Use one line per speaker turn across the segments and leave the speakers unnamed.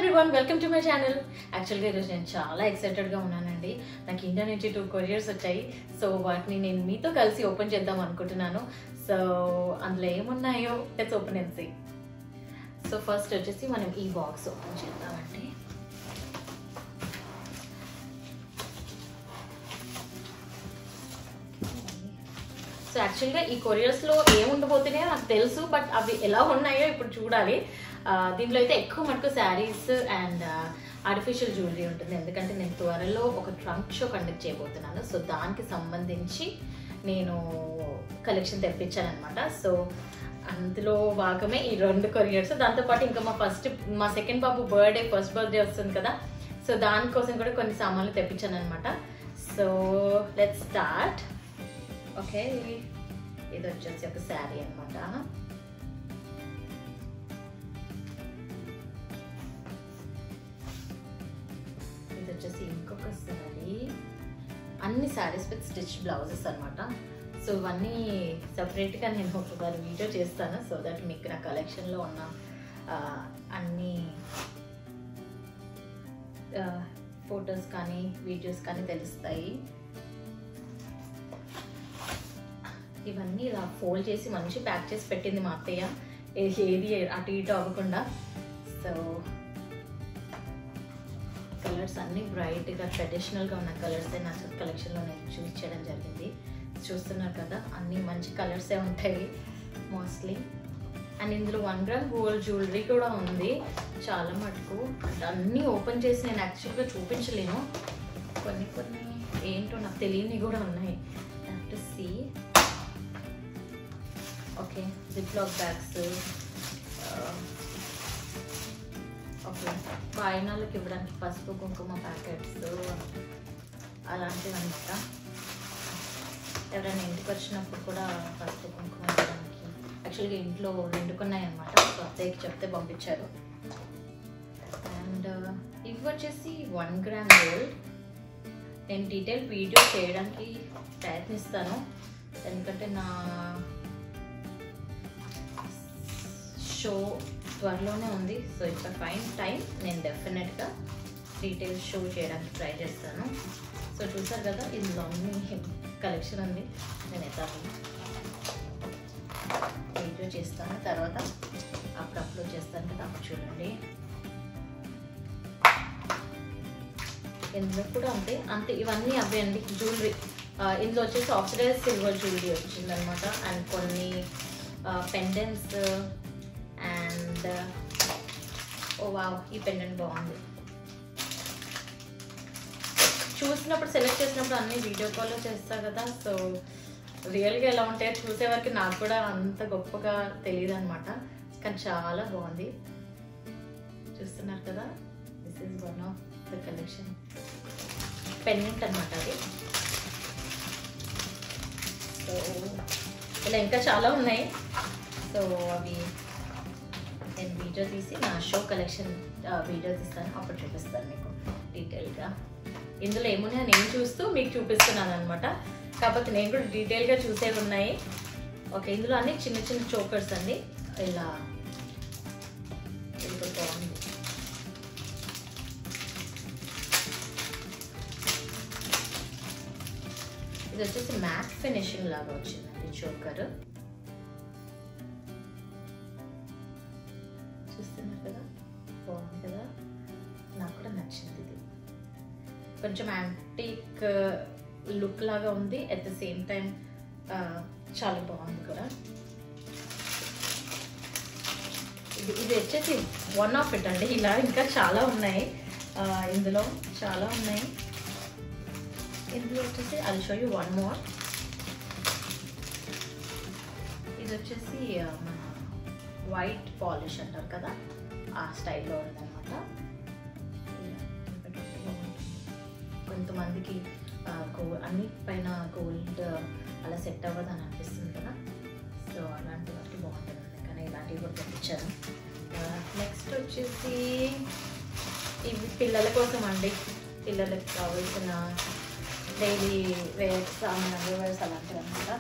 Everyone welcome to my channel యాక్చువల్గా ఈరోజు నేను చాలా ఎక్సైటెడ్గా ఉన్నానండి నాకు ఇండియా నుంచి టూ కొరియర్స్ వచ్చాయి సో వాటిని నేను మీతో కలిసి ఓపెన్ చేద్దాం అనుకుంటున్నాను సో అందులో ఏమున్నాయో let's open and see so first వచ్చేసి మనం ఈ బాక్స్ ఓపెన్ చేద్దామండి సో యాక్చువల్గా ఈ కొరియర్స్లో ఏముండబోతున్నాయో నాకు తెలుసు బట్ అవి ఎలా ఉన్నాయో ఇప్పుడు చూడాలి ఆ, దీంట్లో అయితే ఎక్కువ మటుకు శారీస్ అండ్ ఆర్టిఫిషియల్ జ్యువెలరీ ఉంటుంది ఎందుకంటే నేను త్వరలో ఒక ట్రంక్ షో కండక్ట్ చేయబోతున్నాను సో దానికి సంబంధించి నేను కలెక్షన్ తెప్పించాను అనమాట సో అందులో భాగమే ఈ రెండు కొరియర్స్ దాంతోపాటు ఇంకా మా ఫస్ట్ మా సెకండ్ బాబు బర్త్డే ఫస్ట్ బర్త్డే వస్తుంది కదా సో దానికోసం కూడా కొన్ని సామాన్లు తెప్పించాను అనమాట సో లెట్ స్టార్ట్ ఓకే ఇది వచ్చేసి ఒక శారీ అనమాట ఇది వచ్చేసి ఇంకొక శారీ అన్ని శారీస్ విత్ స్టిచ్ బ్లౌజెస్ అనమాట సో ఇవన్నీ సపరేట్గా నేను ఒకసారి వీడియో చేస్తాను సో దట్ మీకు నా కలెక్షన్లో ఉన్న ఆ, అన్ని ఫొటోస్ కానీ వీడియోస్ కానీ తెలుస్తాయి ఇవన్నీ ఇలా ఫోల్డ్ చేసి మంచి ప్యాక్ చేసి పెట్టింది మా అత్తయ్య ఏ- ఏది అటు ఇటు అవ్వకుండా సో కలర్స్ అన్ని బ్రైట్గా ట్రెడిషనల్గా ఉన్న కలర్స్ నా కలెక్షన్లో నేను చూస్ చేయడం జరిగింది చూస్తున్నారు కదా అన్ని మంచి కలర్సే ఉంటాయి మోస్ట్లీ అండ్ ఇందులో వన్ గ్రామ్ గోల్డ్ జ్యువెలరీ కూడా ఉంది చాలా మటుకు అంటే అన్నీ ఓపెన్ చేసి నేను యాక్చువల్గా చూపించలేను కొన్ని కొన్ని ఏంటో నాకు తెలియని కూడా ఉన్నాయి to see okay ziploc bags okay వాయినాలకు ఇవ్వడానికి పసుపు కుంకుమ ప్యాకెట్స్ అలాంటివి అనమాట ఎవరైనా ఇంటికి వచ్చినప్పుడు కూడా పసుపు కుంకుమ ఇవ్వడానికి యాక్చువల్గా ఇంట్లో రెండుకున్నాయి అనమాట సో అత్తయ్యకి చెప్తే పంపించారు అండ్ ఇవి వచ్చేసి వన్ గ్రామ్ గోల్డ్ నేను డీటెయిల్ వీడియో చేయడానికి ప్రయత్నిస్తాను ఎందుకంటే నా షో త్వరలోనే ఉంది సో ఇట్స్ ఫైన్ టైం నేను డెఫినెట్గా డీటెయిల్స్ షో చేయడానికి ట్రై చేస్తాను సో చూసారు కదా ఇందులో అన్ని కలెక్షన్ ఉంది నేను ఎట్లా వీడియో చేస్తాను తర్వాత అప్పుడు అప్లోడ్ చేస్తాను కదా అప్పుడు చూడండి ఇందులో కూడా అంతే అంతే ఇవన్నీ అవే అండి జ్యువెలరీ ఇందులో వచ్చేసి ఆక్సిడైజ్ సిల్వర్ జ్యువెలరీ వచ్చిందనమాట అండ్ కొన్ని పెండెంట్స్ అండ్ ఓ వావ్ ఈ పెండెంట్ బాగుంది చూసినప్పుడు సెలెక్ట్ చేసినప్పుడు అన్ని వీడియో కాల్లో చేస్తా కదా సో రియల్గా ఎలా ఉంటాయో చూసే వరకు నాకు కూడా అంత గొప్పగా తెలియదు అనమాట కానీ చాలా బాగుంది చూస్తున్నారు కదా this is one of the collection pendant అనమాట అది సో ఇలా ఇంకా చాలా ఉన్నాయి సో అవి నేను వీడియో తీసి నా షో కలెక్షన్ వీడియో తీస్తాను అప్పుడు చూపిస్తాను మీకు డీటెయిల్గా ఇందులో ఏమున్నాయో నేను చూస్తూ మీకు చూపిస్తున్నాను అనమాట కాకపోతే నేను కూడా డీటెయిల్గా చూసేవి ఉన్నాయి ఓకే ఇందులో అన్ని చిన్న చిన్న చోకర్స్ అండి ఇలా ఇది కూడా బాగుంది ఇది వచ్చేసి మ్యాట్ ఫినిషింగ్ లాగా వచ్చిందండి చోకర్ చూస్తున్నారు కదా బాగుంది కదా నాకు కూడా నచ్చింది ఇది కొంచెం యాంటిక్ లుక్ లాగా ఉంది అట్ ద సేమ్ టైం చాలా బాగుంది కూడా ఇది ఇది వచ్చేసి వన్ ఆఫ్ ఇట్ అండి ఇలా ఇంకా చాలా ఉన్నాయి ఆ, ఇందులో చాలా ఉన్నాయి ఇందులో వచ్చేసి అది షో యూ వన్ మోర్ ఇది వచ్చేసి ఆ, మన వైట్ పాలిష్ అంటారు కదా ఆ స్టైల్లో ఉందన్నమాట కొంతమందికి ఆ, గో అన్నిటిపైన గోల్డ్ అలా సెట్ అవ్వదు అని అనిపిస్తుంది కదా సో అలాంటి వాటికి బాగుంటుంది కానీ ఇలాంటివి కూడా పంపించాను నెక్స్ట్ వచ్చేసి ఇవి పిల్లల కోసం అండి పిల్లలకు కావాల్సిన డైలీ వేర్స్ అండర్వేర్స్ అలాంటివి అనమాట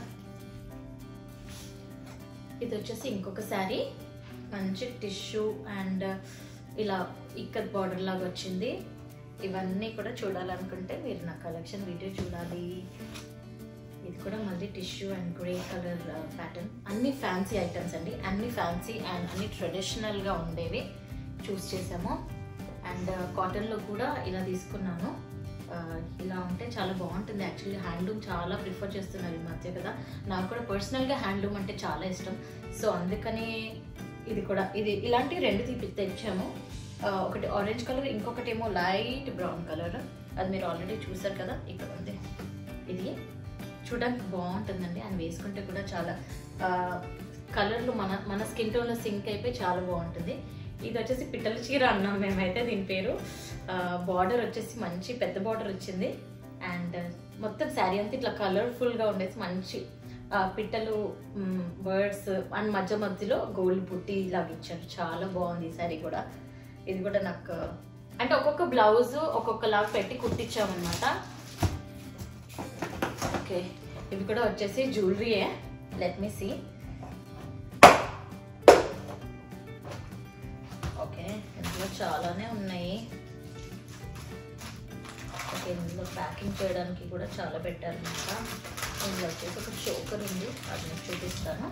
ఇది వచ్చేసి ఇంకొక శారీ మంచి టిష్యూ అండ్ ఇలా ఇక్కత్ బార్డర్ లాగా వచ్చింది ఇవన్నీ కూడా చూడాలనుకుంటే మీరు నా కలెక్షన్ వీడియో చూడాలి ఇది కూడా మళ్ళీ tissue and grey colour pattern అన్ని ఫ్యాన్సీ ఐటమ్స్ అండి అన్ని ఫ్యాన్సీ అండ్ అన్ని ట్రెడిషనల్గా ఉండేవి చూస్ చేసాము అండ్ కాటన్లో కూడా ఇలా తీసుకున్నాను ఆ, ఇలా ఉంటే చాలా బాగుంటుంది యాక్చువల్లీ హ్యాండ్లూమ్ చాలా ప్రిఫర్ చేస్తున్నారు ఈ మధ్య కదా నాకు కూడా పర్సనల్గా హ్యాండ్లూమ్ అంటే చాలా ఇష్టం సో అందుకని ఇది కూడా ఇది ఇలాంటివి రెండు తీపి తెచ్చాము ఆ, ఒకటి ఆరెంజ్ కలర్ ఇంకొకటి ఏమో లైట్ బ్రౌన్ కలర్ అది మీరు ఆల్రెడీ చూసారు కదా ఇక్కడ ఉంది ఇది చూడడానికి బాగుంటుందండి అండ్ వేసుకుంటే కూడా చాలా కలర్లు మన మన స్కిన్ టోన్లో సింక్ అయిపోయి చాలా బాగుంటుంది ఇది వచ్చేసి పిట్టల చీర అన్నాం మేమైతే దీని పేరు బార్డర్ వచ్చేసి మంచి పెద్ద బార్డర్ వచ్చింది అండ్ మొత్తం శారీ అంతా ఇట్లా కలర్ఫుల్గా ఉండేసి మంచి ఆ, పిట్టలు బర్డ్స్ అండ్ మధ్య మధ్యలో గోల్డ్ బుట్టి ఇలాగ ఇచ్చారు చాలా బాగుంది ఈ శారీ కూడా ఇది కూడా నాకు అంటే ఒక్కొక్క బ్లౌజ్ ఒక్కొక్కలాగా పెట్టి కుట్టించామన్నమాట ఓకే ఇవి కూడా వచ్చేసి జ్యువెలరీయే లెట్ మీ సీ ఓకే ఇందులో చాలానే ఉన్నాయి ఓకే ఇందులో ప్యాకింగ్ చేయడానికి కూడా చాలా పెట్టారనమాట ఇందులో వచ్చేసి ఒక చోకర్ ఉంది అది నేను చూపిస్తాను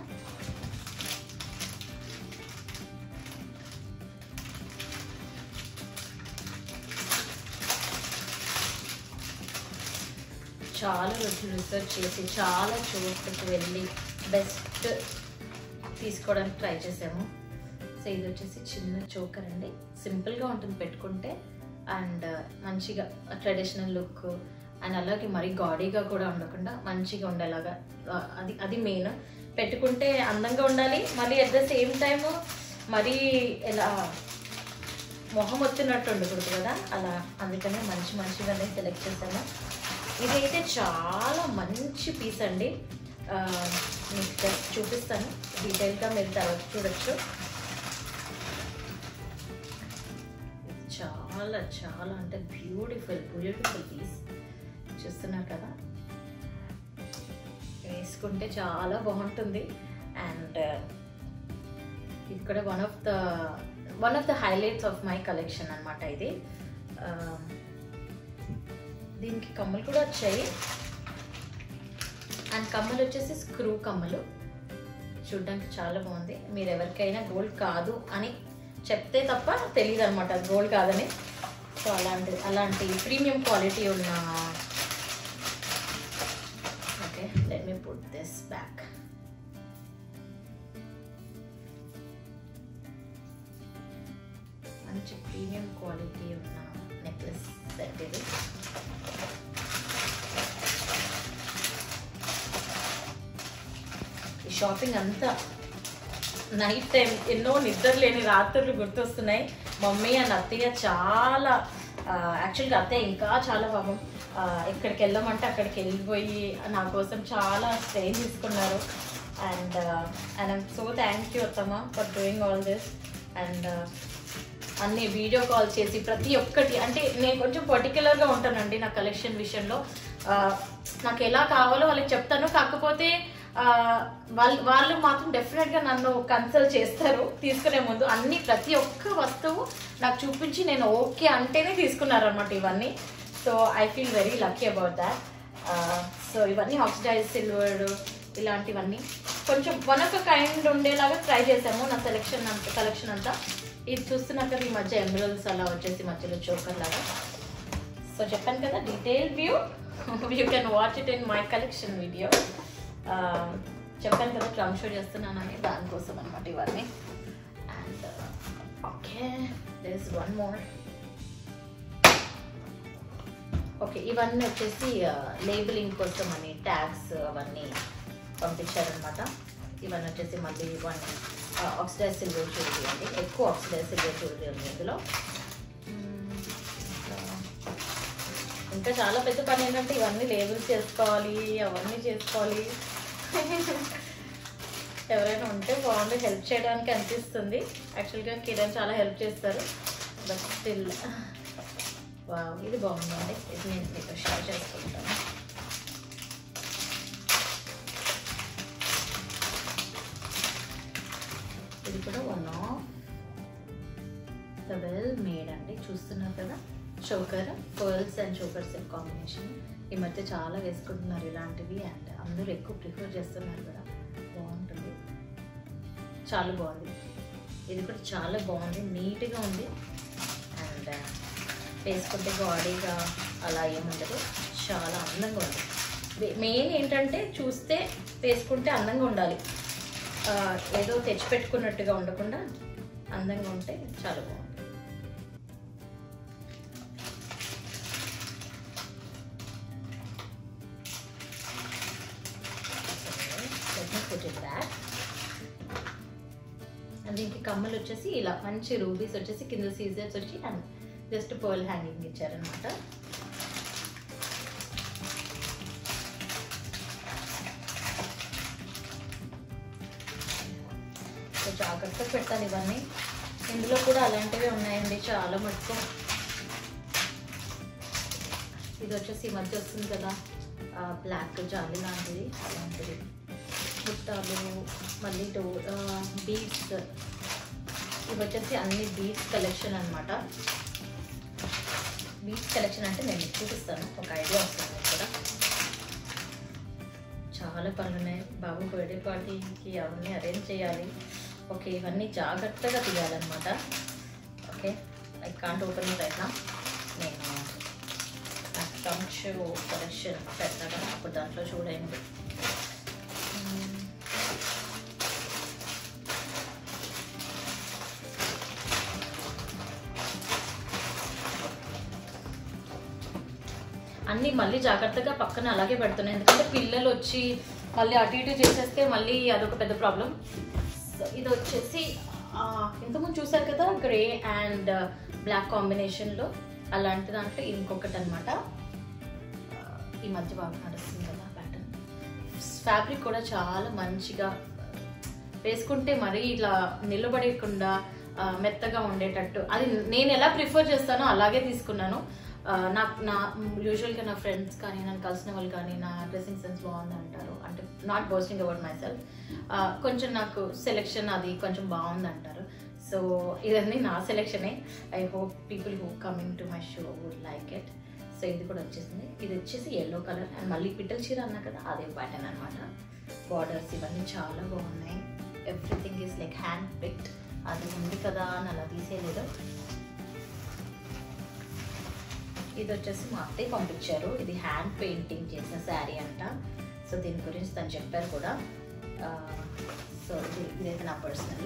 చాలా రోజులు రీసెర్చ్ చేసి చాలా చోట్లకి వెళ్ళి బెస్ట్ తీసుకోవడానికి ట్రై చేసాము సో ఇది వచ్చేసి చిన్న చోకర్ అండి సింపుల్గా ఉంటుంది పెట్టుకుంటే అండ్ మంచిగా ట్రెడిషనల్ లుక్ అండ్ అలాగే మరీ గాడీగా కూడా ఉండకుండా మంచిగా ఉండేలాగా ఆ, అది అది మెయిన్ పెట్టుకుంటే అందంగా ఉండాలి మళ్ళీ అట్ ద సేమ్ టైం మరీ ఎలా మొహం వచ్చినట్టు ఉండకూడదు కదా అలా అందుకనే మంచి మంచిగానే సెలెక్ట్ చేశాను ఇదైతే చాలా మంచి పీస్ అండి ఆ, మీకు just చూపిస్తాను డీటెయిల్గా మీరు తర్వాత చూడొచ్చు ఇది చాలా చాలా అంటే బ్యూటిఫుల్ బ్యూటిఫుల్ పీస్ చూస్తున్నారు కదా వేసుకుంటే చాలా బాగుంటుంది అండ్ ఇది కూడా one of the one of the highlights of my collection అనమాట ఇది ఆ, దీనికి కమ్మలు కూడా వచ్చాయి అండ్ కమ్మలు వచ్చేసి స్క్రూ కమ్మలు చూడడానికి చాలా బాగుంది మీరు ఎవరికైనా గోల్డ్ కాదు అని చెప్తే తప్ప తెలియదు అనమాట గోల్డ్ కాదని సో అలాంటి అలాంటి ప్రీమియం క్వాలిటీ ఉన్న okay let me put this back మంచి ప్రీమియం క్వాలిటీ ఉన్న నెక్లెస్ సెట్ ఇది ఈ షాపింగ్ అంతా నైట్ టైం ఎన్నో నిద్ర లేని రాత్రులు గుర్తొస్తున్నాయి మమ్మీ అండ్ అత్తయ్య చాలా యాక్చువల్గా అత్తయ్య ఇంకా చాలా పాపం ఆ, ఎక్కడికి వెళ్ళమంటే అక్కడికి వెళ్ళిపోయి నా కోసం చాలా స్ట్రెయిన్ తీసుకున్నారు and and I'm so thank you అత్తమ్మ for doing all this and అన్ని వీడియో కాల్ చేసి ప్రతి ఒక్కటి అంటే నేను కొంచెం పర్టికులర్గా ఉంటానండి నా కలెక్షన్ విషయంలో ఆ, నాకు ఎలా కావాలో వాళ్ళకి చెప్తాను కాకపోతే ఆ, వాళ్ళు వాళ్ళు మాత్రం డెఫినెట్గా నన్ను కన్సల్ట్ చేస్తారు తీసుకునే ముందు అన్ని ప్రతి ఒక్క వస్తువు నాకు చూపించి నేను ఓకే అంటేనే తీసుకున్నారనమాట ఇవన్నీ so I feel very lucky about that so ఇవన్నీ ఆక్సిడైజ్ సిల్వర్ ఇలాంటివన్నీ కొంచెం వన్ ఆఫ్ కైండ్ ఉండేలాగా ట్రై చేసాము నా సెలెక్షన్ అంతా కలెక్షన్ అంతా ఇది చూస్తున్నారు కదా ఈ మధ్య ఎమరల్స్ అలా వచ్చేసి మధ్యలో చోకర్ లాగా సో చెప్పాను కదా detail view you can watch it in my collection video చెప్పాను కదా ట్రామ్ షో చేస్తున్నానని దానికోసం అనమాట ఇవన్నీ and okay there is one more okay ఇవన్నీ వచ్చేసి లేబులింగ్ కోసం అని ట్యాగ్స్ అవన్నీ పంపించారనమాట ఇవన్నీ వచ్చేసి మళ్ళీ వన్ ఆక్సిడైజ్ సిల్వర్ జ్యువెలరీ అండి ఎక్కువ ఆక్సిడైజ్ సిల్వర్ జ్యువెలరీ ఉంది ఇందులో మ్మ్, ఇంకా ఇంకా చాలా పెద్ద పని ఏంటంటే ఇవన్నీ లేబుల్స్ చేసుకోవాలి అవన్నీ చేసుకోవాలి ఎవరైనా ఉంటే బాగుంది హెల్ప్ చేయడానికి అనిపిస్తుంది యాక్చువల్గా కిరణ్ చాలా హెల్ప్ చేస్తారు బట్ స్టిల్ వా ఇది బాగుందండి ఇది నేను మీతో షేర్ చేసుకుంటాను ఇది కూడా వన్ ఆఫ్ వెల్ మేడ్ అండి చూస్తున్నారు కదా choker pearls and choker set combination ఈ మధ్య చాలా వేసుకుంటున్నారు ఇలాంటివి అండ్ అందరూ ఎక్కువ ప్రిఫర్ చేస్తున్నారు కూడా బాగుంటుంది చాలా బాగుంది ఇది కూడా చాలా బాగుంది నీట్గా ఉంది అండ్ వేసుకుంటే బాడీగా అలా ఏముండదు చాలా అందంగా ఉంది మెయిన్ ఏంటంటే చూస్తే వేసుకుంటే అందంగా ఉండాలి ఆ, ఏదో తెచ్చిపెట్టుకున్నట్టుగా ఉండకుండా అందంగా ఉంటే చాలా బాగుంది బ్యాక్ అండ్ దీనికి కమ్మలు వచ్చేసి ఇలా మంచి రూబీస్ వచ్చేసి కింద సీజర్స్ వచ్చి అండ్ జస్ట్ పర్ల్ హ్యాంగింగ్ ఇచ్చారనమాట సో జాగ్రత్తగా పెట్టాలి ఇవన్నీ ఇందులో కూడా అలాంటివే ఉన్నాయండి చాలా మటుకు ఇది వచ్చేసి ఈ మధ్య వస్తుంది కదా బ్లాక్ జాలి లాంటిది అలాంటిది బుట్టాలు మళ్ళీ డో బీడ్స్ ఇవి వచ్చేసి అన్ని బీడ్స్ కలెక్షన్ అనమాట బీడ్స్ కలెక్షన్ అంటే నేను మీకు చూపిస్తాను ఒక ఐడియా వస్తుంది మీకు కూడా చాలా పనులు ఉన్నాయి బాబు బర్త్డే పార్టీకి అవన్నీ అరేంజ్ చేయాలి ఓకే ఇవన్నీ జాగ్రత్తగా తీయాలన్నమాట okay I can't open right నా నేను ట్రంక్ షూ కలెక్షన్ పెడతాను అప్పుడు దాంట్లో చూడండి మ్మ్. అన్ని మళ్ళీ జాగ్రత్తగా పక్కన అలాగే పెడుతున్నాయి ఎందుకంటే పిల్లలు వచ్చి మళ్ళీ అటు ఇటు చేసేస్తే మళ్ళీ అదొక పెద్ద ప్రాబ్లం ఇది వచ్చేసి ఆ, ఇంతకుముందు చూసారు కదా గ్రే అండ్ బ్లాక్ కాంబినేషన్లో అలాంటి దాంట్లో ఇంకొకటి అనమాట ఈ మధ్య బాగా నడుస్తుంది కదా ప్యాటర్న్ ఫ్యాబ్రిక్ కూడా చాలా మంచిగా వేసుకుంటే మరీ ఇలా నిలబడకుండా ఆ, మెత్తగా ఉండేటట్టు అది నేను ఎలా ప్రిఫర్ చేస్తానో అలాగే తీసుకున్నాను ఆ, నాకు నా యూజువల్గా నా ఫ్రెండ్స్ కానీ నన్ను కలిసిన వాళ్ళు కానీ నా డ్రెస్సింగ్ సెన్స్ బాగుంది అంటారు అంటే not boasting about myself కొంచెం నాకు సెలెక్షన్ అది కొంచెం బాగుంది అంటారు సో ఇవన్నీ నా సెలెక్షనే I hope people who coming to my show would like it so ఇది కూడా వచ్చేసింది ఇది వచ్చేసి ఎల్లో కలర్ అండ్ మళ్ళీ పిట్టల చీర అన్నా కదా అదే ప్యాటర్న్ అనమాట బార్డర్స్ ఇవన్నీ చాలా బాగున్నాయి everything is like hand picked అది ఉంది కదా అని అలా తీసేయలేదు ఇది వచ్చేసి మా అత్తయ్య పంపించారు ఇది హ్యాండ్ పెయింటింగ్ చేసిన శారీ అంట సో దీని గురించి తను చెప్పారు కూడా ఆ, సో ఇది ఇదైతే నా పర్సనల్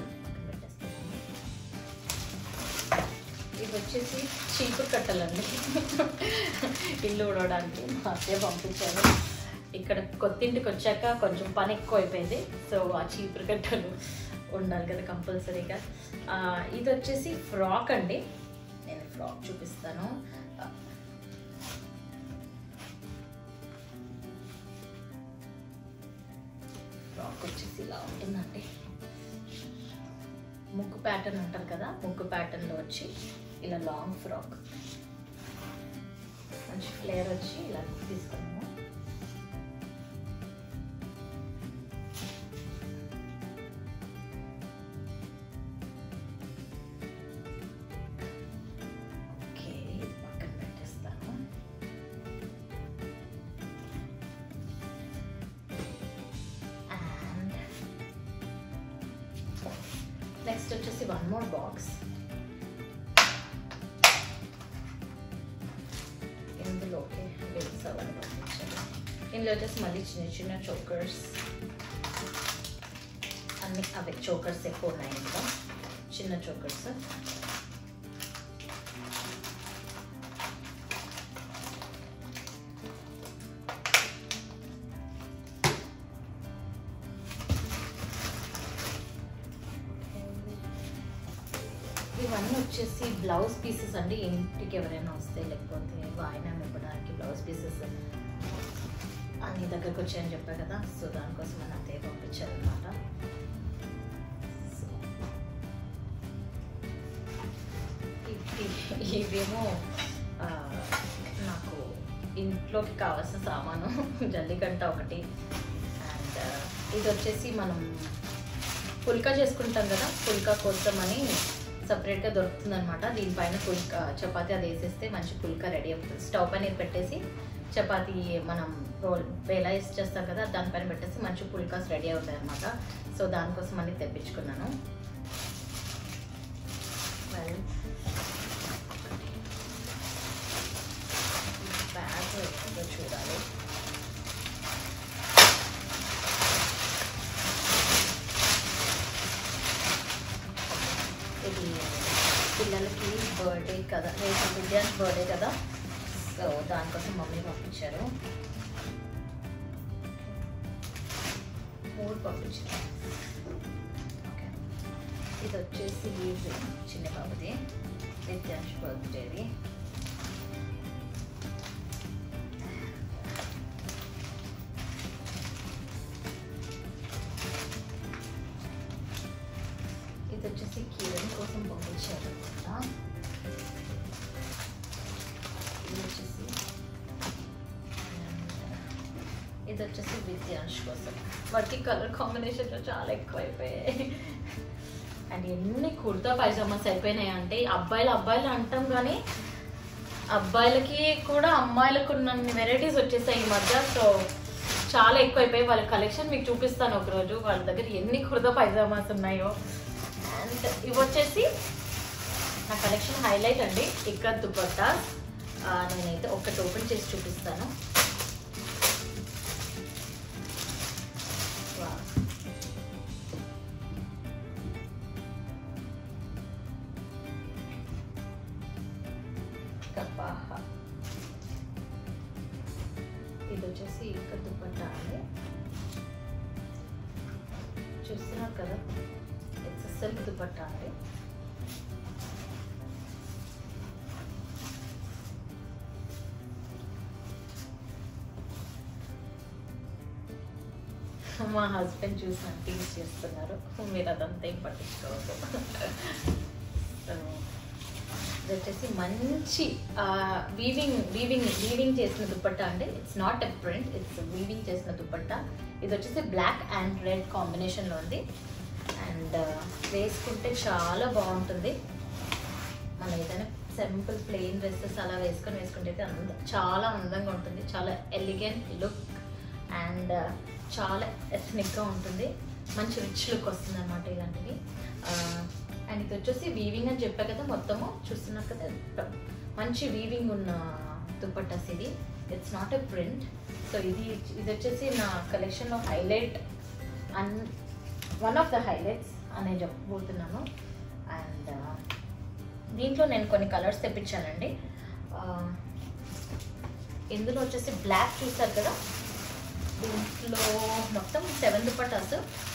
ఇది వచ్చేసి చీపురు కట్టలండి ఇల్లు ఊడవడానికి మా అత్తయ్య పంపించారు ఇక్కడ కొత్తింటికి వచ్చాక కొంచెం పని ఎక్కువ అయిపోయింది సో ఆ చీపురు కట్టలు ఉండాలి కదా కంపల్సరీగా ఆ, ఇది వచ్చేసి ఫ్రాక్ అండి నేను ఫ్రాక్ చూపిస్తాను ఆ, ఫ్రాక్ వచ్చేసి ఇలా ఉంటుందండి ముగ్గు ప్యాటర్న్ అంటారు కదా ముగ్గు ప్యాటర్న్లో వచ్చి ఇలా లాంగ్ ఫ్రాక్ మంచి ఫ్లేర్ వచ్చి ఇలా తీసుకున్నాము ఓకే ఇది పక్కన పెట్టేస్తాను అండ్ నెక్స్ట్ వచ్చేసి వన్ మోర్ బాక్స్ ఇందులోకి బేస్ అవన్నీ పంపించాను ఇందులో వచ్చేసి మళ్ళీ చిన్న చిన్న చోకర్స్ అన్ని అవే చోకర్స్ ఎక్కువ ఉన్నాయి ఇంకా చిన్న చోకర్స్ ఇవన్నీ వచ్చేసి బ్లౌజ్ పీసెస్ అండి ఇంటికి ఎవరైనా వస్తే లేకపోతే వాయినం ఇవ్వడానికి బ్లౌజ్ పీసెస్ అన్ని దగ్గరకు వచ్చాయని చెప్పా కదా సో దానికోసం మన అత్తయ్య పంపించారనమాట ఇవేమో ఆ, నాకు ఇంట్లోకి కావాల్సిన సామాను జల్లిగంట ఒకటి అండ్ ఇది వచ్చేసి మనం పుల్కా చేసుకుంటాం కదా పుల్కా కోసం అని సపరేట్గా దొరుకుతుంది అనమాట దీనిపైన పుల్క చపాతీ అది వేసేస్తే మంచి పుల్క రెడీ అవుతుంది స్టవ్ పైన ఇది పెట్టేసి చపాతీ మనం రోల్ వేలా వేసి చేస్తాం కదా దానిపైన పెట్టేసి మంచి పుల్కాస్ రెడీ అవుతాయి అనమాట సో దానికోసం అని తెప్పించుకున్నాను Well, బ్యాగ్ ఏదో చూడాలి ఇది పిల్లలకి బర్త్డే కదా రేపు విద్యార్థి బర్త్డే కదా సో దానికోసం మమ్మీ పంపించారు మూడు పంపించారు ఓకే ఇది వచ్చేసి ఇది చిన్న బాబుది విద్యాంశ్ బర్త్డేది ఇది వచ్చేసి కిరణ్ కోసం పంపించారు అనమాట ఇది వచ్చేసి and ఇది వచ్చేసి విద్యాంశ్ కోసం వాటికి కలర్ కాంబినేషన్లో చాలా ఎక్కువ అయిపోయాయి అండ్ ఎన్ని కుర్తా పైజామాస్ అయిపోయినాయి అంటే అబ్బాయిలు అబ్బాయిలు అంటాం కానీ అబ్బాయిలకి కూడా అమ్మాయిలకు ఉన్నన్ని వెరైటీస్ వచ్చేసాయి ఈ మధ్య సో చాలా ఎక్కువ అయిపోయాయి వాళ్ళ కలెక్షన్ మీకు చూపిస్తాను ఒకరోజు వాళ్ళ దగ్గర ఎన్ని కుర్తా పైజామాస్ ఉన్నాయో అండ్ ఇవి వచ్చేసి నా కలెక్షన్ హైలైట్ అండి ఇక్కడ దుపట్టా ఆ, నేనైతే ఒకటి ఓపెన్ చేసి చూపిస్తాను Wow. కపాహ ఇది వచ్చేసి ఇక్కడ దుపట్టా అండి చూస్తున్నారు కదా ఇట్స్ సిల్క్ దుపట్టా అండి మా హస్బెండ్ చూసి నాకు టీచ్ చేస్తున్నారు మీరు అదంతా ఏం పట్టించుకోవద్దు So, ఇది వచ్చేసి మంచి వీవింగ్ వీవింగ్ వీవింగ్ చేసిన దుపట్టా అండి it's not a print it's weaving చేసిన దుపట్టా ఇది వచ్చేసి బ్లాక్ అండ్ రెడ్ కాంబినేషన్లో ఉంది అండ్ వేసుకుంటే చాలా బాగుంటుంది మనం ఏదైనా సింపుల్ ప్లెయిన్ డ్రెస్సెస్ అలా వేసుకొని వేసుకుంటే అయితే అంద చాలా అందంగా ఉంటుంది చాలా ఎలిగెంట్ లుక్ అండ్ చాలా ఎథనిక్గా ఉంటుంది మంచి రిచ్ లుక్ వస్తుంది అనమాట ఇలాంటివి అండ్ ఇది వచ్చేసి వీవింగ్ అని చెప్పా కదా మొత్తము చూస్తున్నారు కదా ప- మంచి వీవింగ్ ఉన్న దుపట్టాస్ ఇది it's not a print so ఇది ఇది వచ్చేసి నా కలెక్షన్లో highlight and one of the highlights అనే చెప్పబోతున్నాను అండ్ దీంట్లో నేను కొన్ని కలర్స్ తెప్పించానండి ఆ, ఇందులో వచ్చేసి బ్లాక్ చూసారు కదా దీంట్లో మొత్తం సెవెన్ దుపట్టాస్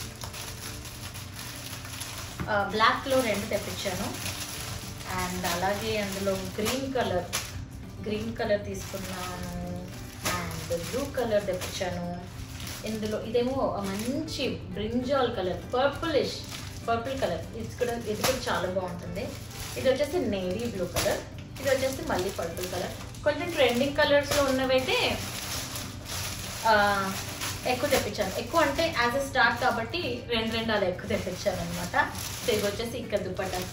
బ్లాక్లో రెండు తెప్పించాను అండ్ అలాగే అందులో గ్రీన్ కలర్ గ్రీన్ కలర్ తీసుకున్నాను అండ్ బ్లూ కలర్ తెప్పించాను ఇందులో ఇదేమో మంచి brinjal colour purplish purple colour ఇది కూడా ఇది కూడా చాలా బాగుంటుంది ఇది వచ్చేసి నేవీ బ్లూ కలర్ ఇది వచ్చేసి మళ్ళీ పర్పుల్ కలర్ కొంచెం ట్రెండింగ్ కలర్స్లో ఉన్నవైతే ఆ, ఎక్కువ తెప్పించాను ఎక్కువ అంటే యాజ్ ఎ స్టార్ట్ కాబట్టి రెండు రెండు అలా ఎక్కువ తెప్పించాను అనమాట సో ఇవి వచ్చేసి ఇక్కడ dupattas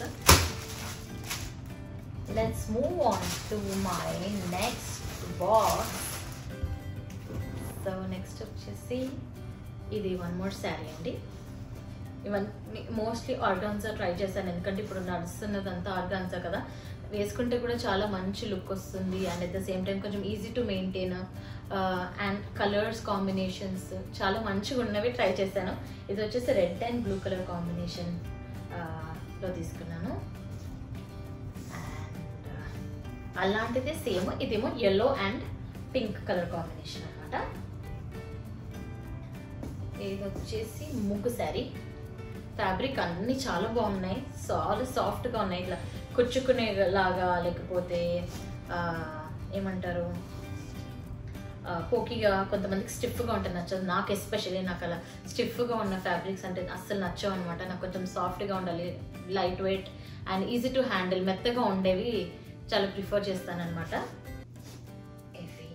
let's move on to my next box so next వచ్చేసి ఇది వన్ మోర్ శారీ అండి ఇవన్నీ మోస్ట్లీ ఆర్గాన్సా ట్రై చేశాను ఎందుకంటే ఇప్పుడు నడుస్తున్నదంతా ఆర్గాన్సా కదా వేసుకుంటే కూడా చాలా మంచి లుక్ వస్తుంది and at the same time కొంచెం easy to maintain and colours combinations చాలా మంచిగా ఉన్నవి ట్రై చేశాను ఇది వచ్చేసి red and blue colour combination లో తీసుకున్నాను అండ్ అలాంటిదే సేమ్ ఇదేమో yellow and pink colour combination అన్నమాట ఇది వచ్చేసి ముగ్గు శారీ ఫ్యాబ్రిక్ అన్నీ చాలా బాగున్నాయి చాలా సాఫ్ట్గా ఉన్నాయి ఇట్లా కుచ్చుకునే లాగా లేకపోతే ఆ, ఏమంటారు ఆ, పోకీగా కొంతమందికి స్టిఫ్గా ఉంటే నచ్చదు నాకు ఎస్పెషల్లీ నాకు అలా స్టిఫ్గా ఉన్న ఫ్యాబ్రిక్స్ అంటే అస్సలు నచ్చవు అనమాట నాకు కొంచెం సాఫ్ట్గా ఉండాలి light weight and easy to handle మెత్తగా ఉండేవి చాలా ప్రిఫర్ చేస్తానన్నమాట ఇవి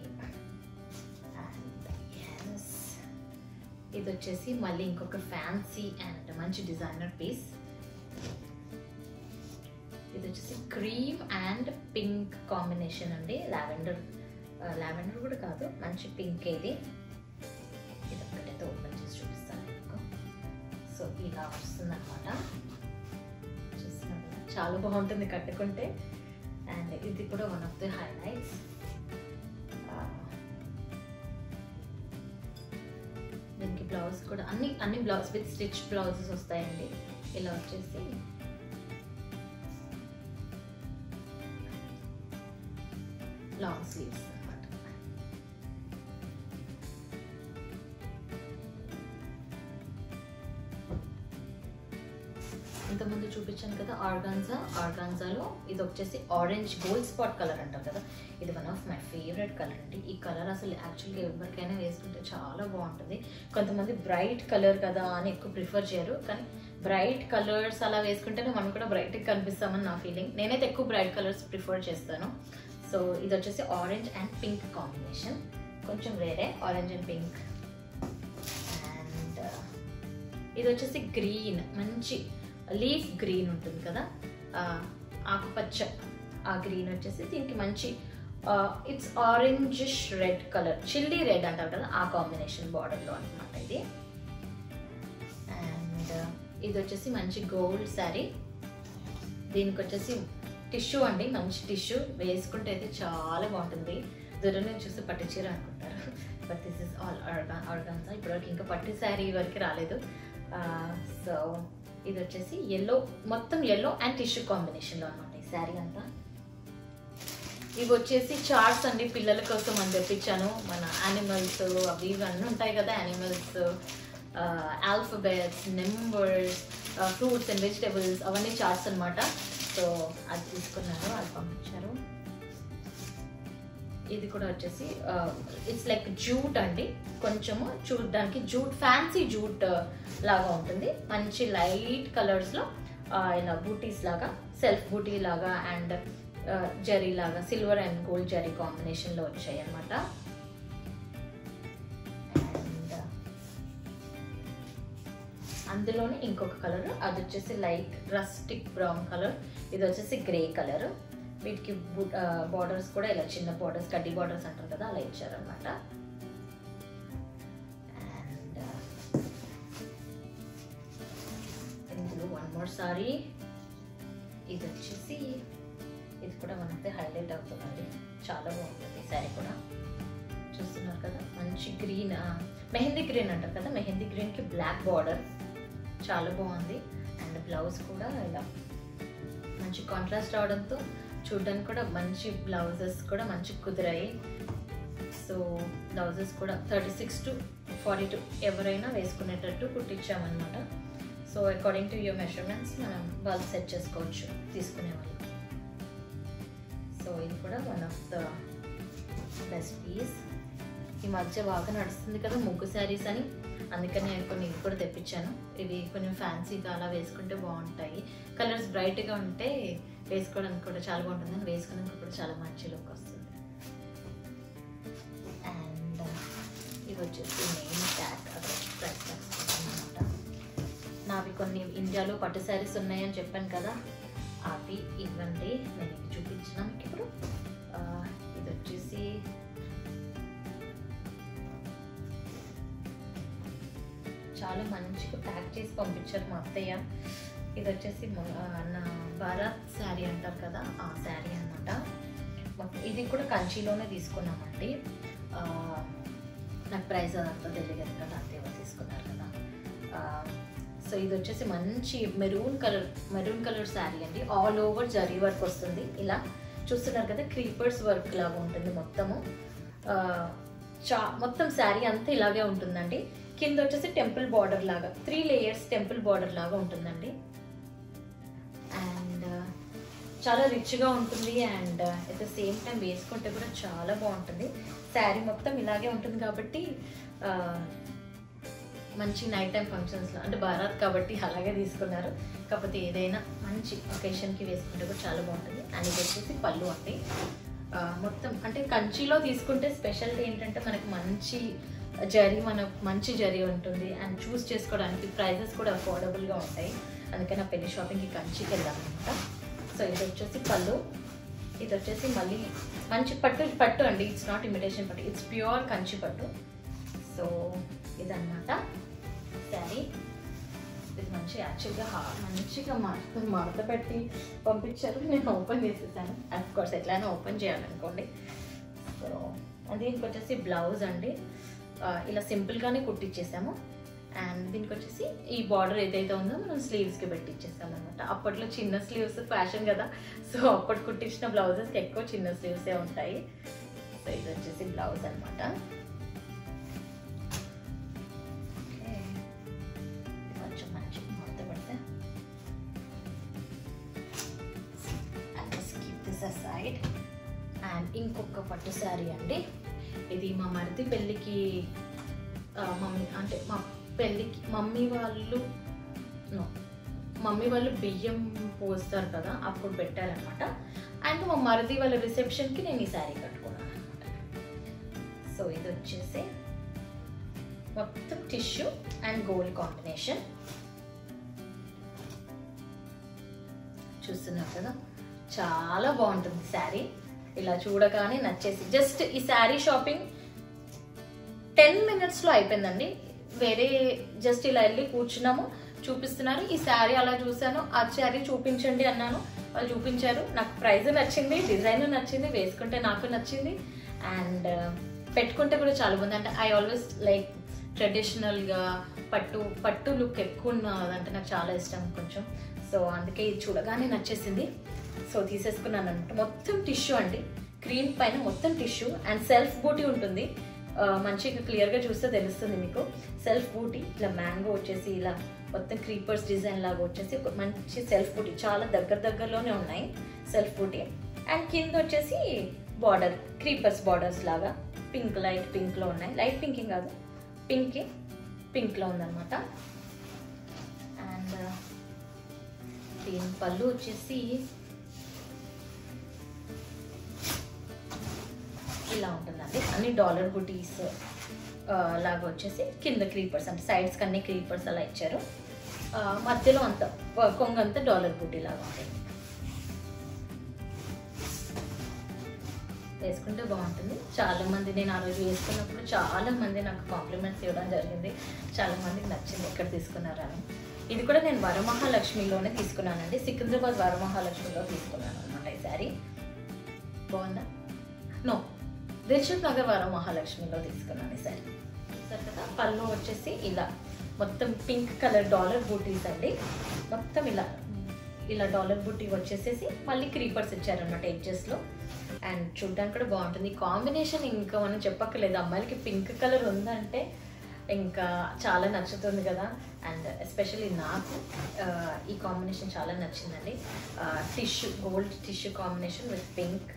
And yes. ఇది వచ్చేసి మళ్ళీ ఇంకొక ఫ్యాన్సీ అండ్ మంచి డిజైనర్ పీస్ ఇది వచ్చేసి క్రీమ్ అండ్ పింక్ కాంబినేషన్ అండి లావెండర్ లావెండర్ కూడా కాదు మంచి పింక్ ఇది ఇది ఒక్కటైతే ఓపెన్ చేసి చూపిస్తాను మీకు సో ఇలా వస్తుంది అనమాట చాలా బాగుంటుంది కట్టుకుంటే అండ్ ఇది కూడా వన్ ఆఫ్ ది హైలైట్స్ దీనికి బ్లౌజ్ కూడా అన్ని అన్ని బ్లౌజ్ విత్ స్టిచ్ బ్లౌజెస్ వస్తాయండి ఇలా వచ్చేసి లాంగ్ స్లీవ్స్ అన్నమాట ఇంతకుముందు చూపించాను కదా ఆర్గాన్జా ఆర్గాన్జాలో ఇది వచ్చేసి ఆరెంజ్ గోల్డ్ స్పాట్ కలర్ అంటారు కదా ఇది one of my favourite colour అండి ఈ కలర్ అసలు యాక్చువల్గా ఎవరికైనా వేసుకుంటే చాలా బాగుంటుంది కొంతమంది బ్రైట్ కలర్ కదా అని ఎక్కువ ప్రిఫర్ చేయరు కానీ బ్రైట్ కలర్స్ అలా వేసుకుంటేనే మనం కూడా బ్రైట్గా కనిపిస్తామని నా ఫీలింగ్ నేనైతే ఎక్కువ బ్రైట్ కలర్స్ ప్రిఫర్ చేస్తాను సో ఇది వచ్చేసి ఆరెంజ్ అండ్ పింక్ కాంబినేషన్ కొంచెం వేరే ఆరెంజ్ అండ్ పింక్ అండ్ ఇది వచ్చేసి గ్రీన్ మంచి లీఫ్ గ్రీన్ ఉంటుంది కదా ఆ, ఆకుపచ్చ ఆ గ్రీన్ వచ్చేసి దీనికి మంచి it's orangish red colour chilli red అంటారు కదా ఆ కాంబినేషన్ బార్డర్లో అనమాట ఇది అండ్ ఇది వచ్చేసి మంచి గోల్డ్ శారీ దీనికి వచ్చేసి టిష్యూ అండి మంచి టిష్యూ వేసుకుంటే అయితే చాలా బాగుంటుంది దూరం నుంచి చూస్తే పట్టు చీర అనుకుంటారు బట్ దిస్ ఇస్ ఆల్ ఆర్గాన్ ఆర్గాన్సా ఇప్పటివరకు ఇంకా పట్టు శారీ వరకు రాలేదు సో ఇది వచ్చేసి ఎల్లో మొత్తం ఎల్లో అండ్ టిష్యూ కాంబినేషన్లో అనమాట ఈ శారీ అంతా ఇవి వచ్చేసి చార్ట్స్ అండి పిల్లల కోసం అని తెప్పించాను మన యానిమల్స్ అవి ఇవి అన్నీ ఉంటాయి కదా animals alphabets numbers fruits and vegetables అవన్నీ చార్ట్స్ అన్నమాట సో అది తీసుకున్నారు అది పంపించారు ఇది కూడా వచ్చేసి ఇట్స్ లైక్ జూట్ అండి కొంచెము చూడడానికి జూట్ ఫ్యాన్సీ జూట్ లాగా ఉంటుంది మంచి లైట్ కలర్స్లో ఇలా బూటీస్ లాగా సెల్ఫ్ బూటీ లాగా అండ్ జరీ లాగా సిల్వర్ అండ్ గోల్డ్ జరీ కాంబినేషన్లో వచ్చాయి అనమాట అందులోనే ఇంకొక కలర్ అది వచ్చేసి లైట్ రస్టిక్ బ్రౌన్ కలర్ ఇది వచ్చేసి గ్రే కలర్ వీటికి బార్డర్స్ కూడా ఇలా చిన్న బార్డర్స్ కడ్డీ బార్డర్స్ అంటారు కదా అలా ఇచ్చారనమాట అండ్ ఇందులో వన్ మోర్ సారీ ఇది వచ్చేసి ఇది కూడా మనకి హైలైట్ అవుతుందండి చాలా బాగుంటుంది శారీ కూడా చూస్తున్నారు కదా మంచి గ్రీన్ మెహందీ గ్రీన్ అంటారు కదా మెహందీ గ్రీన్కి బ్లాక్ బార్డర్ చాలా బాగుంది అండ్ బ్లౌజ్ కూడా ఇలా మంచి కాంట్రాస్ట్ అవడంతో చూడడానికి కూడా మంచి బ్లౌజెస్ కూడా మంచి కుదిరాయి సో బ్లౌజెస్ కూడా thirty six to forty two ఎవరైనా వేసుకునేటట్టు కుట్టించామన్నమాట so according to your measurements మనం వాళ్ళు సెట్ చేసుకోవచ్చు తీసుకునే వాళ్ళు సో ఇది కూడా one of the best piece ఈ మధ్య బాగా నడుస్తుంది కదా ముగ్గు శారీస్ అని అందుకని నేను కొన్ని ఇవి కూడా తెప్పించాను ఇవి కొంచెం ఫ్యాన్సీగా అలా వేసుకుంటే బాగుంటాయి కలర్స్ బ్రైట్గా ఉంటే వేసుకోవడానికి కూడా చాలా బాగుంటుంది వేసుకోవడానికి కూడా చాలా మంచి లుక్ వస్తుంది అండ్ ఇవి వచ్చేసి మెయిన్ ట్యాగ్ అదే ప్రైస్ ట్యాగ్స్ అనమాట నావి కొన్ని ఇండియాలో పట్టు శారీస్ ఉన్నాయని చెప్పాను కదా అవి ఇవ్వండి నేను ఇవి చూపించిన మీకు ఇప్పుడు ఆ, ఇది వచ్చేసి చాలా మంచిగా ప్యాక్ చేసి పంపించారు మా అత్తయ్య ఇది వచ్చేసి మొ- ఆ, నా భారత్ శారీ అంటారు కదా ఆ శారీ అనమాట ఇది కూడా కంచిలోనే తీసుకున్నామండి ఆ, నాకు ప్రైస్ అదంతా తెలియదు కదా అత్తయ్య తీసుకున్నారు కదా ఆ, సో ఇది వచ్చేసి మంచి maroon colour maroon colour sari అండి ఆల్ ఓవర్ జరీ వర్క్ వస్తుంది ఇలా చూస్తున్నారు కదా క్రీపర్స్ వర్క్ లాగా ఉంటుంది మొత్తము ఆ, చా మొత్తం శారీ అంతా ఇలాగే ఉంటుందండి కింద వచ్చేసి టెంపుల్ బార్డర్ లాగా త్రీ లేయర్స్ టెంపుల్ బార్డర్ లాగా ఉంటుందండి అండ్ చాలా రిచ్గా ఉంటుంది and at the same time వేసుకుంటే కూడా చాలా బాగుంటుంది శారీ మొత్తం ఇలాగే ఉంటుంది కాబట్టి ఆ, మంచి నైట్ టైం ఫంక్షన్స్లో అంటే భారత్ కాబట్టి అలాగే తీసుకున్నారు కాకపోతే ఏదైనా మంచి ఒకేషన్కి వేసుకుంటే కూడా చాలా బాగుంటుంది అండ్ ఇది వచ్చేసి పళ్ళు అండి ఆ, మొత్తం అంటే కంచిలో తీసుకుంటే స్పెషాలిటీ ఏంటంటే మనకి మంచి జరీ మనకు మంచి జరీ ఉంటుంది అండ్ చూస్ చేసుకోవడానికి ప్రైజెస్ కూడా అఫోర్డబుల్గా ఉంటాయి అందుకని ఆ పెళ్లి షాపింగ్కి కంచికి వెళ్ళామన్నమాట సో ఇది వచ్చేసి పళ్ళు ఇది వచ్చేసి మళ్ళీ మంచి పట్టు పట్టు అండి ఇట్స్ నాట్ ఇమిటేషన్ పట్టు ఇట్స్ ప్యూర్ కంచి పట్టు సో ఇదన్నమాట శారీ ఇది మంచి యాక్చువల్గా మంచిగా మడత మడత పెట్టి పంపించారు నేను ఓపెన్ చేసేసాను అఫ్ కోర్స్ ఎట్లయినా ఓపెన్ చేయాలనుకోండి సో దీనికి వచ్చేసి బ్లౌజ్ అండి ఆ, ఇలా సింపుల్గానే కుట్టించేసాము అండ్ దీనికి వచ్చేసి ఈ బార్డర్ ఏదైతే ఉందో మనం స్లీవ్స్కి పెట్టి ఇచ్చేసాం అనమాట అప్పట్లో చిన్న స్లీవ్స్ ఫ్యాషన్ కదా సో అప్పటి కుట్టించిన బ్లౌజెస్కి ఎక్కువ చిన్న స్లీవ్సే ఉంటాయి సో ఇది వచ్చేసి బ్లౌజ్ అనమాట కొంచెం మంచి మొత్తం పెడితే కీప్ దిస్ అసైడ్ అండ్ ఇంకొక పట్టు శారీ అండి ఇది మా మరిది పెళ్ళికి ఆ, మమ్మీ అంటే మా పెళ్ళికి మమ్మీ వాళ్ళు no, మమ్మీ వాళ్ళు బియ్యం పోస్తారు కదా అప్పుడు పెట్టారనమాట అండ్ మా మరిది వాళ్ళ రిసెప్షన్కి నేను ఈ శారీ కట్టుకున్నాను అనమాట సో ఇది వచ్చేసి మొత్తం టిష్యూ అండ్ గోల్డ్ కాంబినేషన్ చూస్తున్నారు కదా చాలా బాగుంటుంది శారీ ఇలా చూడగానే నచ్చేసి జస్ట్ ఈ శారీ షాపింగ్ టెన్ మినిట్స్లో అయిపోయిందండి వేరే జస్ట్ ఇలా వెళ్ళి కూర్చున్నాము చూపిస్తున్నారు ఈ శారీ అలా చూసాను ఆ శారీ చూపించండి అన్నాను వాళ్ళు చూపించారు నాకు ప్రైస్ నచ్చింది డిజైన్ నచ్చింది వేసుకుంటే నాకు నచ్చింది అండ్ పెట్టుకుంటే కూడా చాలా బాగుంది అంటే ఐ ఆల్వేస్ లైక్ ట్రెడిషనల్గా పట్టు పట్టు లుక్ ఎక్కువ ఉన్నదంటే నాకు చాలా ఇష్టం కొంచెం సో అందుకే ఇది చూడగానే నచ్చేసింది సో తీసేసుకున్నాను అనమాట మొత్తం టిష్యూ అండి క్రీమ్ పైన మొత్తం టిష్యూ అండ్ సెల్ఫ్ బూటీ ఉంటుంది ఆ, మంచిగా క్లియర్గా చూస్తే తెలుస్తుంది మీకు సెల్ఫ్ బూటీ ఇలా మ్యాంగో వచ్చేసి ఇలా మొత్తం క్రీపర్స్ డిజైన్ లాగా వచ్చేసి ఒక మంచి సెల్ఫ్ బూటీ చాలా దగ్గర దగ్గరలోనే ఉన్నాయి సెల్ఫ్ బూటీ అండ్ కింద వచ్చేసి బార్డర్ క్రీపర్స్ బార్డర్స్ లాగా పింక్ లైట్ పింక్లో ఉన్నాయి లైట్ పింకింగ్ కాదు పింక్ పింక్లో ఉందన్నమాట అండ్ దీని పళ్ళు వచ్చేసి ఇలా ఉంటుందండి అన్ని డాలర్ బుటీస్ లాగా వచ్చేసి కింద క్రీపర్స్ అంటే సైడ్స్కి అన్ని క్రీపర్స్ అలా ఇచ్చారు ఆ, మధ్యలో అంత కొంగ అంతా డాలర్ బుటీ లాగా ఉంటుంది వేసుకుంటే బాగుంటుంది చాలా మంది నేను ఆ రోజు వేసుకున్నప్పుడు చాలా మంది నాకు కాంప్లిమెంట్స్ ఇవ్వడం జరిగింది చాలా మందికి నచ్చింది ఎక్కడ తీసుకున్నారని ఇది కూడా నేను వరమహాలక్ష్మిలోనే తీసుకున్నానండి సికింద్రాబాద్ వరమహాలక్ష్మిలో తీసుకున్నాను అనమాట ఈ శారీ బాగుందా నో దిల్షుక్ నగర్ వరం మహాలక్ష్మిలో తీసుకున్నాను ఈ శారీ సరే కదా పళ్ళు వచ్చేసి ఇలా మొత్తం పింక్ కలర్ డాలర్ బూటీస్ అండి మొత్తం ఇలా ఇలా డాలర్ బూటీ వచ్చేసేసి మళ్ళీ క్రీపర్స్ ఇచ్చారనమాట ఎడ్జెస్లో అండ్ చూడడానికి కూడా బాగుంటుంది కాంబినేషన్ ఇంకా మనం చెప్పక్కర్లేదు అమ్మాయిలకి పింక్ కలర్ ఉందంటే ఇంకా చాలా నచ్చుతుంది కదా అండ్ ఎస్పెషల్లీ నాకు ఆ, ఈ కాంబినేషన్ చాలా నచ్చిందండి tissue gold tissue combination with pink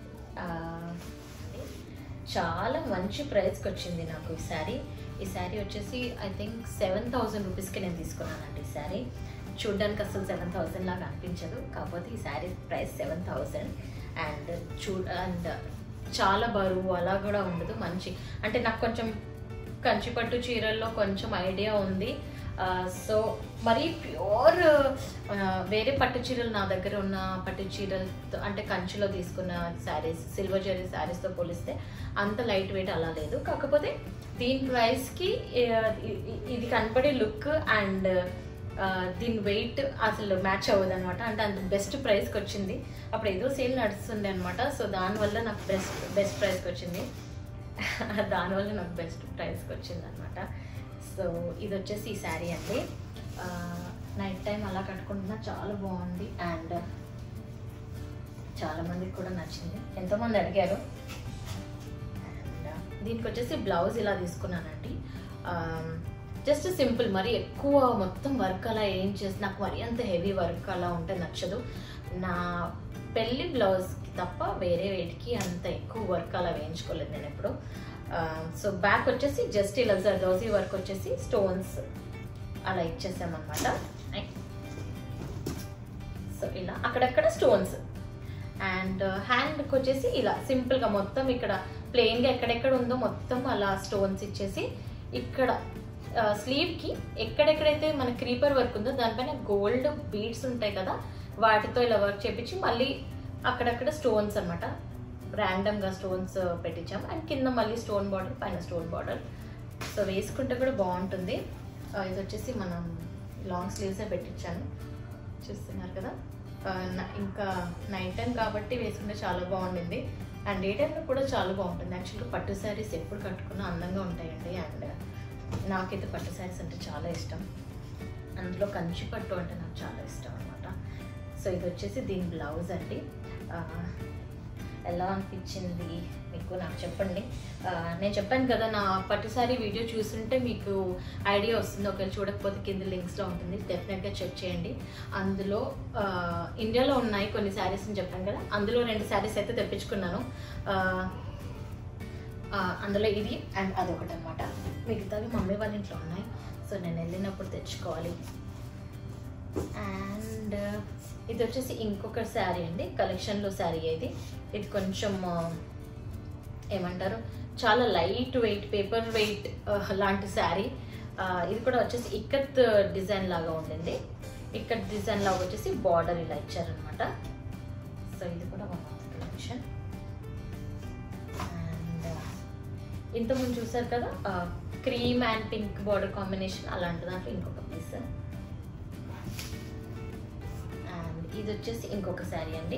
చాలా మంచి ప్రైస్కి వచ్చింది నాకు ఈ శారీ ఈ శారీ వచ్చేసి ఐ థింక్ సెవెన్ థౌజండ్ రూపీస్కి నేను తీసుకున్నానండి ఈ శారీ చూడడానికి అసలు సెవెన్ థౌజండ్ లాగా అనిపించదు కాకపోతే ఈ sari price seven thousand and చూ అండ్ చాలా బరువు అలా కూడా ఉండదు మంచి అంటే నాకు కొంచెం కంచిపట్టు చీరల్లో కొంచెం ఐడియా ఉంది సో మరీ ప్యూర్ వేరే పట్టు చీరలు నా దగ్గర ఉన్న పట్టు చీరలతో అంటే కంచిలో తీసుకున్న శారీస్ సిల్వర్ జరీ శారీస్తో పోలిస్తే అంత లైట్ వెయిట్ అలా లేదు కాకపోతే దీని ప్రైస్కి ఇది కనపడే లుక్ అండ్ దీని వెయిట్ అసలు మ్యాచ్ అవ్వదు అనమాట అంటే అంత బెస్ట్ ప్రైస్కి వచ్చింది అప్పుడు ఏదో సేల్ నడుస్తుంది అనమాట సో దానివల్ల నాకు బెస్ట్ బెస్ట్ ప్రైస్కి వచ్చింది దానివల్ల నాకు బెస్ట్ ప్రైస్కి వచ్చింది అనమాట సో ఇది వచ్చేసి ఈ శారీ అండి నైట్ టైం అలా కట్టుకుంటున్నా చాలా బాగుంది అండ్ చాలా మందికి కూడా నచ్చింది ఎంతోమంది అడిగారు అండ్ దీనికి వచ్చేసి బ్లౌజ్ ఇలా తీసుకున్నానండి జస్ట్ సింపుల్ మరి ఎక్కువ మొత్తం వర్క్ అలా ఏం చేసి నాకు మరి అంత హెవీ వర్క్ అలా ఉంటే నచ్చదు నా పెళ్లి బ్లౌజ్కి తప్ప వేరే వేటికి అంత ఎక్కువ వర్క్ అలా వేయించుకోలేదు నేను ఎప్పుడు సో బ్యాక్ వచ్చేసి జస్ట్ ఇలా జర్దోజీ వర్క్ వచ్చేసి స్టోన్స్ అలా ఇచ్చేసామన్నమాట సో ఇలా అక్కడక్కడ స్టోన్స్ అండ్ హ్యాండ్కి వచ్చేసి ఇలా సింపుల్గా మొత్తం ఇక్కడ ప్లెయిన్గా ఎక్కడెక్కడ ఉందో మొత్తం అలా స్టోన్స్ ఇచ్చేసి ఇక్కడ స్లీవ్కి ఎక్కడెక్కడైతే మన క్రీపర్ వర్క్ ఉందో దానిపైన గోల్డ్ బీడ్స్ ఉంటాయి కదా వాటితో ఇలా వర్క్ చేపించి మళ్ళీ అక్కడక్కడ స్టోన్స్ అనమాట ర్యాండమ్గా స్టోన్స్ పెట్టించాం అండ్ కింద మళ్ళీ స్టోన్ బార్డర్ పైన స్టోన్ బార్డర్ సో వేసుకుంటే కూడా బాగుంటుంది ఆ, ఇది వచ్చేసి మనం లాంగ్ స్లీవ్సే పెట్టించాను చూస్తున్నారు కదా ఆ, న- ఇంకా నైట్ టైం కాబట్టి వేసుకుంటే చాలా బాగుండింది అండ్ డే టైంలో కూడా చాలా బాగుంటుంది యాక్చువల్గా పట్టు శారీస్ ఎప్పుడు కట్టుకున్నా అందంగా ఉంటాయండి అండ్ నాకైతే పట్టు శారీస్ అంటే చాలా ఇష్టం అందులో కంచి పట్టు అంటే నాకు చాలా ఇష్టం అనమాట సో ఇది వచ్చేసి దీని బ్లౌజ్ అండి ఆ, ఎలా అనిపించింది మీకు నాకు చెప్పండి ఆ, నేను చెప్పాను కదా నా పట్టు సారీ వీడియో చూస్తుంటే మీకు ఐడియా వస్తుంది ఒకవేళ చూడకపోతే కింద లింక్స్లో ఉంటుంది డెఫినెట్గా చెక్ చేయండి అందులో ఆ, ఇండియాలో ఉన్నాయి కొన్ని శారీస్ అని చెప్పాను కదా అందులో రెండు శారీస్ అయితే తెప్పించుకున్నాను ఆ, ఆ, అందులో ఇది అండ్ అదొకటి అనమాట మిగతావి మమ్మీ వాళ్ళ ఇంట్లో ఉన్నాయి సో నేను వెళ్ళినప్పుడు తెచ్చుకోవాలి అండ్ ఇది వచ్చేసి ఇంకొక శారీ అండి కలెక్షన్లో శారీ ఇది ఇది కొంచెం ఆ, ఏమంటారు చాలా లైట్ వెయిట్ పేపర్ వెయిట్ లాంటి శారీ ఇది కూడా వచ్చేసి ఇక్కత్ డిజైన్ లాగా ఉండింది ఇక్కత్ డిజైన్ లాగా వచ్చేసి బార్డర్ ఇలా ఇచ్చారనమాట సో ఇది కూడా వన్ ఆఫ్ కలెక్షన్ అండ్ ఇంతకుముందు చూసారు కదా cream and pink border combination అలాంటి దాంట్లో ఇంకొక పీస్ అండ్ ఇది వచ్చేసి ఇంకొక శారీ అండి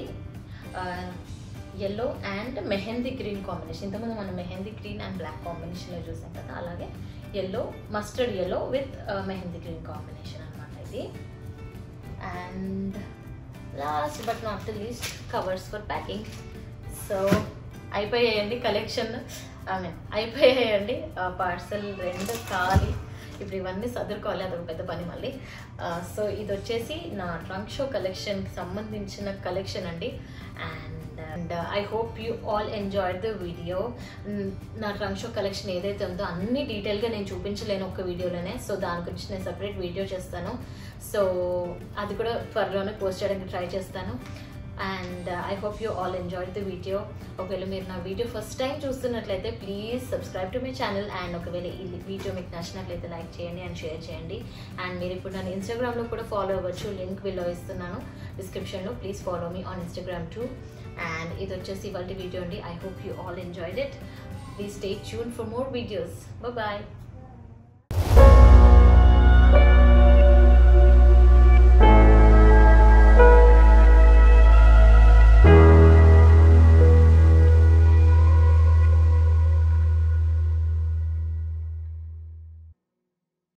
yellow and mehndi green combination ఇంతకుముందు మనం మెహందీ గ్రీన్ అండ్ బ్లాక్ కాంబినేషన్లో చూసాం కదా అలాగే yellow mustard yellow with mehndi green combination అనమాట ఇది and last but not the least covers for packing so అయిపోయాయండి కలెక్షన్ ఐ మీన్ అయిపోయాయండి పార్సల్ రెండు ఖాళీ ఇప్పుడు ఇవన్నీ సదురుకోవాలి అదొక పెద్ద పని మళ్ళీ సో ఇది వచ్చేసి నా ట్రంక్ షో కలెక్షన్కి సంబంధించిన కలెక్షన్ అండి and and I hope you all enjoy the video నా ట్రంక్ షో కలెక్షన్ ఏదైతే ఉందో అన్ని డీటెయిల్గా నేను చూపించలేను ఒక వీడియోలోనే సో దాని గురించి నేను సపరేట్ వీడియో చేస్తాను సో అది కూడా త్వరలోనే పోస్ట్ చేయడానికి ట్రై చేస్తాను and I hope you all enjoy the video ఒకవేళ మీరు నా వీడియో ఫస్ట్ టైం చూస్తున్నట్లయితే please subscribe to my channel and ఒకవేళ ఈ వీడియో మీకు నచ్చినట్లయితే లైక్ చేయండి అండ్ షేర్ చేయండి అండ్ మీరు ఇప్పుడు నన్ను ఇన్స్టాగ్రామ్లో కూడా ఫాలో అవ్వచ్చు లింక్ బిలో ఇస్తున్నాను డిస్క్రిప్షన్లో please follow me on Instagram too and ఇది వచ్చేసి ఇవాళ వీడియో అండి I hope you all enjoyed it please stay tuned for more videos bye